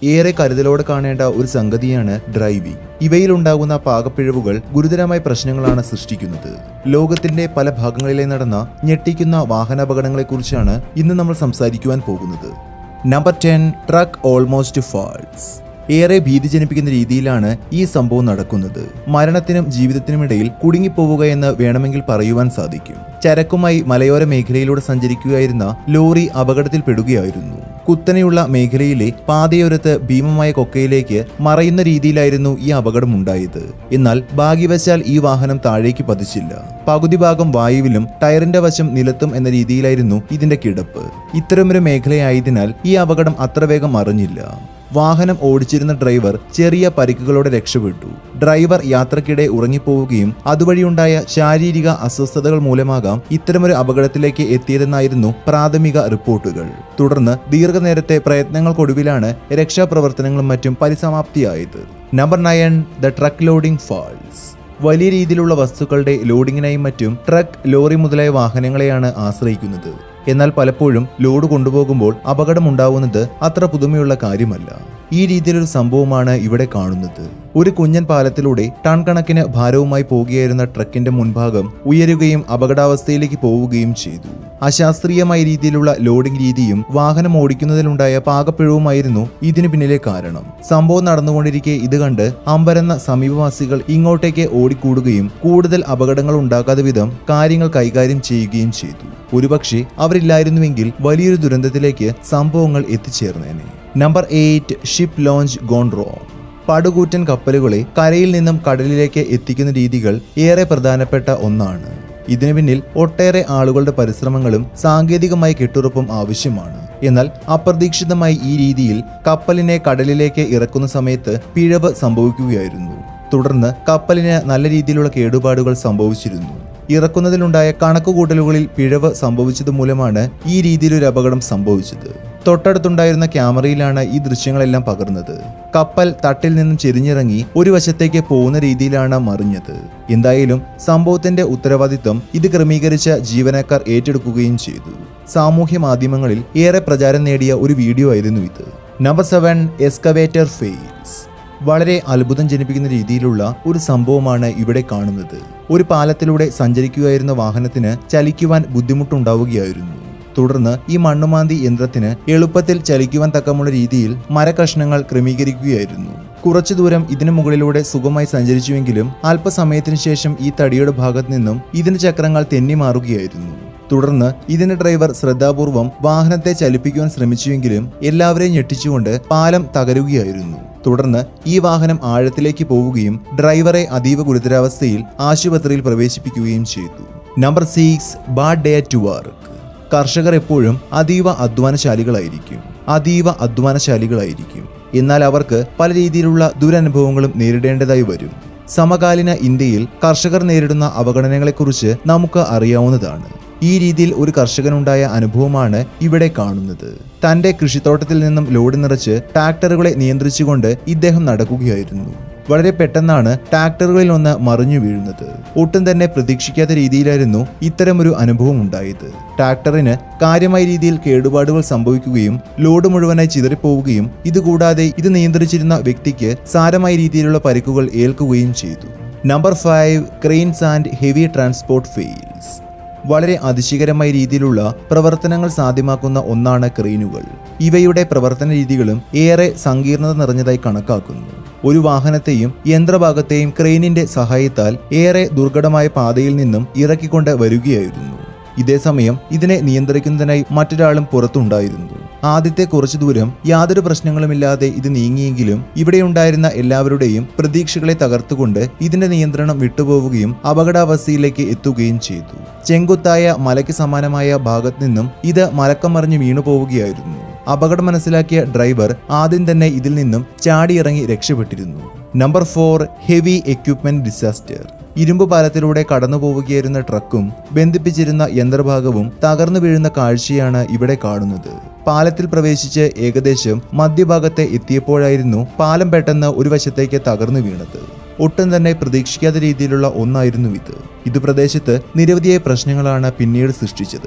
ഏറെ കരുതലോടെ കാണേണ്ട ഒരു സംഗതിയാണ് ഡ്രൈവിംഗ് ഇവയിലുണ്ടാകുന്ന പാകപ്പിഴവുകൾ ഗുരുതരമായ പ്രശ്നങ്ങളാണ് സൃഷ്ടിക്കുന്നത് ലോകത്തിന്റെ പല ഭാഗങ്ങളിലെ നടന്ന ഞെട്ടിക്കുന്ന വാഹനാപകടങ്ങളെക്കുറിച്ചാണ് ഇന്ന് നമ്മൾ സംസാരിക്കുവാൻ പോകുന്നത് number ten truck almost falls ഏറെ ഭീതി ജനിപ്പിക്കുന്ന രീതിയിലാണ് ഈ സംഭവം നടക്കുന്നത് മരണത്തിനും ജീവിതത്തിനുമിടയിൽ കുടുങ്ങിപ്പോവുക എന്ന് വേണമെങ്കിൽ പറയുവാൻ സാധിക്കും ചരക്കുമായി മലയോര മേഖലയിലൂടെ സഞ്ചരിക്കുകയായിരുന്ന ലോറി അപകടത്തിൽപ്പെടുകയായിരുന്നു കുത്തനെയുള്ള മേഖലയിലെ പാതയോരത്ത് ഭീമമായ കൊക്കയിലേക്ക് മറയുന്ന രീതിയിലായിരുന്നു ഈ അപകടമുണ്ടായത് എന്നാൽ ഭാഗ്യവശാൽ ഈ വാഹനം താഴേക്ക് പതിച്ചില്ല പകുതി ഭാഗം വായുവിലും ടയറിന്റെ വശം നിലത്തും എന്ന രീതിയിലായിരുന്നു ഇതിന്റെ കിടപ്പ് ഇത്തരമൊരു മേഖലയായതിനാൽ ഈ അപകടം അത്ര വേഗം അറിഞ്ഞില്ല വാഹനം ഓടിച്ചിരുന്ന ഡ്രൈവർ ചെറിയ പരിക്കുകളോടെ രക്ഷപ്പെട്ടു ഡ്രൈവർ യാത്രക്കിടെ ഉറങ്ങിപ്പോവുകയും അതുവഴിയുണ്ടായ ശാരീരിക അസ്വസ്ഥതകൾ മൂലമാകാം ഇത്തരമൊരു അപകടത്തിലേക്ക് എത്തിയതെന്നായിരുന്നു പ്രാഥമിക റിപ്പോർട്ടുകൾ തുടർന്ന് ദീർഘനേരത്തെ പ്രയത്നങ്ങൾക്കൊടുവിലാണ് രക്ഷാപ്രവർത്തനങ്ങളും മറ്റും പരിസമാപ്തിയായത് number nine the truck loading falls വലിയ രീതിയിലുള്ള വസ്തുക്കളുടെ ലോഡിങ്ങിനായും മറ്റും ട്രക്ക് ലോറി മുതലായ വാഹനങ്ങളെയാണ് ആശ്രയിക്കുന്നത് എന്നാൽ പലപ്പോഴും ലോഡ് കൊണ്ടുപോകുമ്പോൾ അപകടമുണ്ടാവുന്നത് അത്ര പുതുമയുള്ള കാര്യമല്ല ഈ രീതിയിലൊരു സംഭവമാണ് ഇവിടെ കാണുന്നത് ഒരു കുഞ്ഞൻ പാലത്തിലൂടെ ടൺ കണക്കിന് ഭാരവുമായി പോകുകയായിരുന്ന ട്രക്കിന്റെ മുൻഭാഗം ഉയരുകയും അപകടാവസ്ഥയിലേക്ക് പോവുകയും ചെയ്തു അശാസ്ത്രീയമായ രീതിയിലുള്ള ലോഡിംഗ് രീതിയും വാഹനം ഓടിക്കുന്നതിലുണ്ടായ പാകപ്പിഴവുമായിരുന്നു ഇതിനു പിന്നിലെ കാരണം സംഭവം നടന്നുകൊണ്ടിരിക്കെ ഇത് കണ്ട് അമ്പരന്ന സമീപവാസികൾ ഇങ്ങോട്ടേക്ക് ഓടിക്കൂടുകയും കൂടുതൽ അപകടങ്ങൾ ഉണ്ടാകാതെ വിധം കാര്യങ്ങൾ കൈകാര്യം ചെയ്യുകയും ചെയ്തു ഒരുപക്ഷെ അവരില്ലായിരുന്നുവെങ്കിൽ വലിയൊരു ദുരന്തത്തിലേക്ക് സംഭവങ്ങൾ എത്തിച്ചേർന്നേനെ number eight ship launch gone wrong പടുകൂറ്റൻ കപ്പലുകളെ കരയിൽ നിന്നും കടലിലേക്ക് എത്തിക്കുന്ന രീതികൾ ഏറെ പ്രധാനപ്പെട്ട ഒന്നാണ് ഇതിനു പിന്നിൽ ഒട്ടേറെ ആളുകളുടെ പരിശ്രമങ്ങളും സാങ്കേതികമായ കെട്ടുറപ്പും ആവശ്യമാണ് എന്നാൽ അപ്രതീക്ഷിതമായി ഈ രീതിയിൽ കപ്പലിനെ കടലിലേക്ക് ഇറക്കുന്ന സമയത്ത് പിഴവ് സംഭവിക്കുകയായിരുന്നു തുടർന്ന് കപ്പലിന് നല്ല രീതിയിലുള്ള കേടുപാടുകൾ സംഭവിച്ചിരുന്നു ഇറക്കുന്നതിലുണ്ടായ കണക്കുകൂട്ടലുകളിൽ പിഴവ് സംഭവിച്ചത് മൂലമാണ് ഈ രീതിയിലൊരു അപകടം സംഭവിച്ചത് തൊട്ടടുത്തുണ്ടായിരുന്ന ക്യാമറയിലാണ് ഈ ദൃശ്യങ്ങളെല്ലാം പകർന്നത് കപ്പൽ തട്ടിൽ നിന്നും ചെരിഞ്ഞിറങ്ങി ഒരു വശത്തേക്ക് പോകുന്ന രീതിയിലാണ് മറിഞ്ഞത് എന്തായാലും സംഭവത്തിന്റെ ഉത്തരവാദിത്വം ഇത് ക്രമീകരിച്ച ജീവനക്കാർ ഏറ്റെടുക്കുകയും ചെയ്തു സാമൂഹ്യ മാധ്യമങ്ങളിൽ ഏറെ പ്രചാരം നേടിയ ഒരു വീഡിയോ ആയിരുന്നു ഇത് നമ്പർ സെവൻ എസ്കവേറ്റർ ഫെയിൽസ് വളരെ അത്ഭുതം ജനിപ്പിക്കുന്ന രീതിയിലുള്ള ഒരു സംഭവമാണ് ഇവിടെ കാണുന്നത് ഒരു പാലത്തിലൂടെ സഞ്ചരിക്കുകയായിരുന്ന വാഹനത്തിന് ചലിക്കുവാൻ ബുദ്ധിമുട്ടുണ്ടാവുകയായിരുന്നു തുടർന്ന് ഈ മണ്ണുമാന്തി യന്ത്രത്തിന് എളുപ്പത്തിൽ ചലിക്കുവാൻ തക്കമുള്ള രീതിയിൽ മരകഷ്ണങ്ങൾ ക്രമീകരിക്കുകയായിരുന്നു കുറച്ചു ദൂരം ഇതിനു മുകളിലൂടെ സുഖമായി സഞ്ചരിച്ചുവെങ്കിലും അല്പസമയത്തിനു ശേഷം ഈ തടിയുടെ ഭാഗത്ത് നിന്നും ഇതിന് ചക്രങ്ങൾ തെന്നി മാറുകയായിരുന്നു തുടർന്ന് ഇതിന്റെ ഡ്രൈവർ ശ്രദ്ധാപൂർവം വാഹനത്തെ ചലിപ്പിക്കുവാൻ ശ്രമിച്ചുവെങ്കിലും എല്ലാവരെയും ഞെട്ടിച്ചുകൊണ്ട് പാലം തകരുകയായിരുന്നു തുടർന്ന് ഈ വാഹനം ആഴത്തിലേക്ക് പോവുകയും ഡ്രൈവറെ അതീവ ഗുരുതരാവസ്ഥയിൽ ആശുപത്രിയിൽ പ്രവേശിപ്പിക്കുകയും ചെയ്തു number six bad day to work കർഷകർ എപ്പോഴും അതീവ അധ്വാനശാലികളായിരിക്കും അതീവ അധ്വാനശാലികളായിരിക്കും എന്നാൽ അവർക്ക് പല രീതിയിലുള്ള ദുരനുഭവങ്ങളും നേരിടേണ്ടതായി വരും സമകാലീന ഇന്ത്യയിൽ കർഷകർ നേരിടുന്ന അവഗണനകളെക്കുറിച്ച് നമുക്ക് അറിയാവുന്നതാണ് ഈ രീതിയിൽ ഒരു കർഷകനുണ്ടായ അനുഭവമാണ് ഇവിടെ കാണുന്നത് തന്റെ കൃഷിത്തോട്ടത്തിൽ നിന്നും ലോഡ് നിറച്ച് ട്രാക്ടറുകളെ നിയന്ത്രിച്ചുകൊണ്ട് ഇദ്ദേഹം നടക്കുകയായിരുന്നു വളരെ പെട്ടെന്നാണ് ട്രാക്ടറുകളിൽ ഒന്ന് മറിഞ്ഞു വീഴുന്നത് ഒട്ടും തന്നെ പ്രതീക്ഷിക്കാത്ത രീതിയിലായിരുന്നു ഇത്തരമൊരു അനുഭവം ഉണ്ടായത് ട്രാക്ടറിന് കാര്യമായ രീതിയിൽ കേടുപാടുകൾ സംഭവിക്കുകയും ലോഡ് മുഴുവനായി ചിതറിപ്പോവുകയും ഇതുകൂടാതെ ഇത് നിയന്ത്രിച്ചിരുന്ന വ്യക്തിക്ക് സാരമായ രീതിയിലുള്ള പരിക്കുകൾ ഏൽക്കുകയും ചെയ്തു number five cranes and heavy transport fails വളരെ അതിശയകരമായ രീതിയിലുള്ള പ്രവർത്തനങ്ങൾ സാധ്യമാക്കുന്ന ഒന്നാണ് ക്രെയിനുകൾ ഇവയുടെ പ്രവർത്തന രീതികളും ഏറെ സങ്കീർണത നിറഞ്ഞതായി കണക്കാക്കുന്നു ഒരു വാഹനത്തെയും യന്ത്രഭാഗത്തെയും ക്രെയിനിന്റെ സഹായത്താൽ ഏറെ ദുർഘടമായ പാതയിൽ നിന്നും ഇറക്കിക്കൊണ്ട് വരികയായിരുന്നു ഇതേസമയം ഇതിനെ നിയന്ത്രിക്കുന്നതിനായി മറ്റൊരാളും പുറത്തുണ്ടായിരുന്നു ആദ്യത്തെ കുറച്ചു ദൂരം യാതൊരു പ്രശ്നങ്ങളുമില്ലാതെ ഇത് നീങ്ങിയെങ്കിലും ഇവിടെയുണ്ടായിരുന്ന എല്ലാവരുടെയും പ്രതീക്ഷകളെ തകർത്തുകൊണ്ട് ഇതിന്റെ നിയന്ത്രണം വിട്ടുപോവുകയും അപകടാവസ്ഥയിലേക്ക് എത്തുകയും ചെയ്തു ചെങ്കുത്തായ മലയ്ക്ക് സമാനമായ ഭാഗത്ത് നിന്നും ഇത് മലക്കം മറിഞ്ഞ് വീണു പോവുകയായിരുന്നു അപകടം മനസ്സിലാക്കിയ ഡ്രൈവർ ആദ്യം തന്നെ ഇതിൽ നിന്നും ചാടിയിറങ്ങി രക്ഷപ്പെട്ടിരുന്നു number four heavy equipment disaster ഇരുമ്പ് പാലത്തിലൂടെ കടന്നു പോവുകയായിരുന്ന ട്രക്കും ബന്ധിപ്പിച്ചിരുന്ന യന്ത്രഭാഗവും തകർന്നു വീഴുന്ന കാഴ്ചയാണ് ഇവിടെ കാണുന്നത് പാലത്തിൽ പ്രവേശിച്ച് ഏകദേശം മധ്യഭാഗത്തെ എത്തിയപ്പോഴായിരുന്നു പാലം പെട്ടെന്ന് ഒരു വശത്തേക്ക് തകർന്നു വീണത് ഒട്ടും തന്നെ പ്രതീക്ഷിക്കാത്ത രീതിയിലുള്ള ഒന്നായിരുന്നു ഇത് ഇത് പ്രദേശത്ത് നിരവധിയായ പ്രശ്നങ്ങളാണ് പിന്നീട് സൃഷ്ടിച്ചത്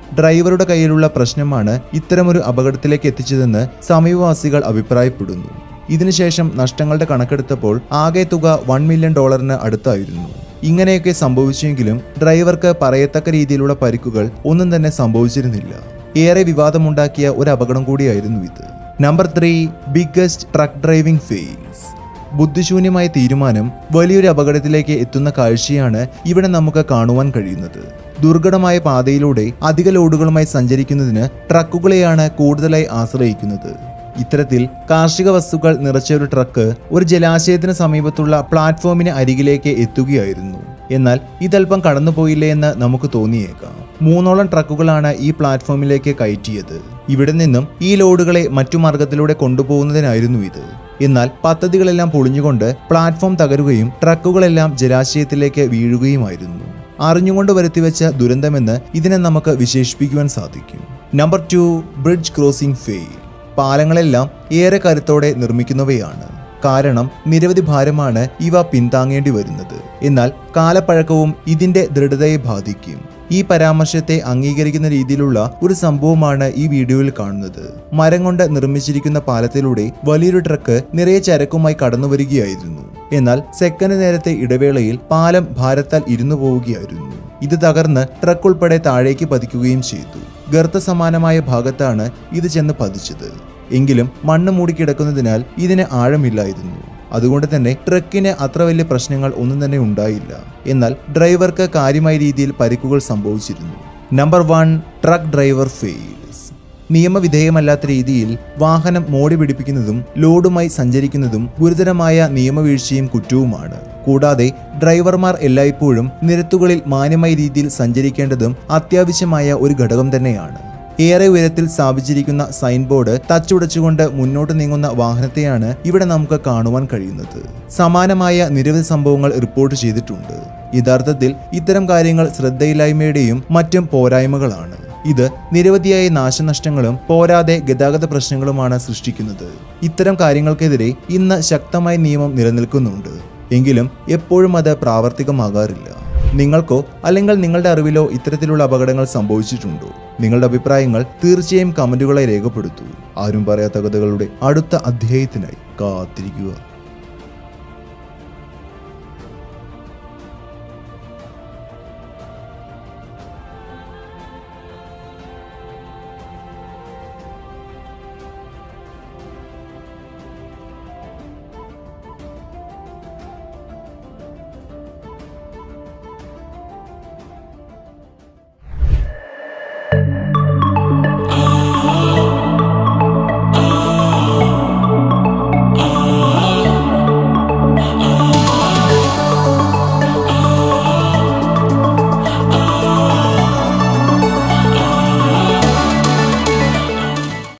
ഡ്രൈവറുടെ കയ്യിലുള്ള പ്രശ്നമാണ് ഇത്തരമൊരു അപകടത്തിലേക്ക് എത്തിച്ചതെന്ന് സമീപവാസികൾ അഭിപ്രായപ്പെടുന്നു ഇതിനുശേഷം നഷ്ടങ്ങളുടെ കണക്കെടുത്തപ്പോൾ ആകെ തുക വൺ മില്യൺ ഡോളറിന് അടുത്തായിരുന്നു ഇങ്ങനെയൊക്കെ സംഭവിച്ചെങ്കിലും ഡ്രൈവർക്ക് പറയത്തക്ക രീതിയിലുള്ള പരിക്കുകൾ ഒന്നും തന്നെ സംഭവിച്ചിരുന്നില്ല ഏറെ വിവാദമുണ്ടാക്കിയ ഒരു അപകടം കൂടിയായിരുന്നു ഇത് number three biggest truck driving fails ബുദ്ധിശൂന്യമായ തീരുമാനം വലിയൊരു അപകടത്തിലേക്ക് എത്തുന്ന കാഴ്ചയാണ് ഇവിടെ നമുക്ക് കാണുവാൻ കഴിയുന്നത് ദുർഘടമായ പാതയിലൂടെ അധിക ലോഡുകളുമായി സഞ്ചരിക്കുന്നതിന് ട്രക്കുകളെയാണ് കൂടുതലായി ആശ്രയിക്കുന്നത് ഇത്തരത്തിൽ കാർഷിക വസ്തുക്കൾ നിറച്ച ഒരു ട്രക്ക് ഒരു ജലാശയത്തിന് സമീപത്തുള്ള പ്ലാറ്റ്ഫോമിന് അരികിലേക്ക് എത്തുകയായിരുന്നു എന്നാൽ ഇതല്പം കടന്നുപോയില്ലേ എന്ന് നമുക്ക് തോന്നിയേക്കാം മൂന്നോളം ട്രക്കുകളാണ് ഈ പ്ലാറ്റ്ഫോമിലേക്ക് കയറ്റിയത് ഇവിടെ നിന്നും ഈ ലോഡുകളെ മറ്റു മാർഗത്തിലൂടെ കൊണ്ടുപോകുന്നതിനായിരുന്നു ഇത് എന്നാൽ പദ്ധതികളെല്ലാം പൊളിഞ്ഞുകൊണ്ട് പ്ലാറ്റ്ഫോം തകരുകയും ട്രക്കുകളെല്ലാം ജലാശയത്തിലേക്ക് വീഴുകയുമായിരുന്നു അറിഞ്ഞുകൊണ്ട് വരുത്തിവെച്ച ദുരന്തമെന്ന് ഇതിനെ നമുക്ക് വിശേഷിപ്പിക്കുവാൻ സാധിക്കും number two bridge crossing fail പാലങ്ങളെല്ലാം ഏറെ കരുത്തോടെ നിർമ്മിക്കുന്നവയാണ് കാരണം നിരവധി ഭാരമാണ് ഇവ പിന്താങ്ങേണ്ടി വരുന്നത് എന്നാൽ കാലപ്പഴക്കവും ഇതിന്റെ ദൃഢതയെ ബാധിക്കും ഈ പരാമർശത്തെ അംഗീകരിക്കുന്ന രീതിയിലുള്ള ഒരു സംഭവമാണ് ഈ വീഡിയോയിൽ കാണുന്നത് മരം കൊണ്ട് നിർമ്മിച്ചിരിക്കുന്ന പാലത്തിലൂടെ വലിയൊരു ട്രക്ക് നിറയെ ചരക്കുമായി കടന്നു വരികയായിരുന്നു എന്നാൽ സെക്കൻഡ് നേരത്തെ ഇടവേളയിൽ പാലം ഭാരത്താൽ ഇരുന്നു പോവുകയായിരുന്നു ഇത് തകർന്ന് ട്രക്ക് ഉൾപ്പെടെ താഴേക്ക് പതിക്കുകയും ചെയ്തു ഗർത്ത സമാനമായ ഭാഗത്താണ് ഇത് ചെന്ന് പതിച്ചത് എങ്കിലും മണ്ണ് മൂടിക്കിടക്കുന്നതിനാൽ ഇതിന് ആഴമില്ലായിരുന്നു അതുകൊണ്ട് തന്നെ ട്രക്കിന് അത്ര വലിയ പ്രശ്നങ്ങൾ ഒന്നും തന്നെ ഉണ്ടായില്ല എന്നാൽ ഡ്രൈവർക്ക് കാര്യമായ രീതിയിൽ പരിക്കുകൾ സംഭവിച്ചിരുന്നു number one truck driver fails നിയമവിധേയമല്ലാത്ത രീതിയിൽ വാഹനം മോടി പിടിപ്പിക്കുന്നതും ലോഡുമായി സഞ്ചരിക്കുന്നതും ഗുരുതരമായ നിയമവീഴ്ചയും കുറ്റവുമാണ് കൂടാതെ ഡ്രൈവർമാർ എല്ലായ്പ്പോഴും നിരത്തുകളിൽ മാന്യമായ രീതിയിൽ സഞ്ചരിക്കേണ്ടതും അത്യാവശ്യമായ ഒരു ഘടകം തന്നെയാണ് ഏറെ ഉയരത്തിൽ സ്ഥാപിച്ചിരിക്കുന്ന സൈൻ ബോർഡ് തച്ചുടച്ചുകൊണ്ട് മുന്നോട്ട് നീങ്ങുന്ന വാഹനത്തെയാണ് ഇവിടെ നമുക്ക് കാണുവാൻ കഴിയുന്നത് സമാനമായ നിരവധി സംഭവങ്ങൾ റിപ്പോർട്ട് ചെയ്തിട്ടുണ്ട് യഥാർത്ഥത്തിൽ ഇത്തരം കാര്യങ്ങൾ ശ്രദ്ധയില്ലായ്മയുടെയും മറ്റും പോരായ്മകളാണ് ഇത് നിരവധിയായ നാശനഷ്ടങ്ങളും പോരാതെ ഗതാഗത പ്രശ്നങ്ങളുമാണ് സൃഷ്ടിക്കുന്നത് ഇത്തരം കാര്യങ്ങൾക്കെതിരെ ഇന്ന് ശക്തമായ നിയമം നിലനിൽക്കുന്നുണ്ട് എങ്കിലും എപ്പോഴും അത് പ്രാവർത്തികമാകാറില്ല നിങ്ങൾക്കോ അല്ലെങ്കിൽ നിങ്ങളുടെ അറിവിലോ ഇത്തരത്തിലുള്ള അപകടങ്ങൾ സംഭവിച്ചിട്ടുണ്ടോ നിങ്ങളുടെ അഭിപ്രായങ്ങൾ തീർച്ചയായും കമന്റുകളായി രേഖപ്പെടുത്തൂ ആരും പറയാത്ത കഥകളുടെ അടുത്ത അധ്യായത്തിനായി കാത്തിരിക്കുക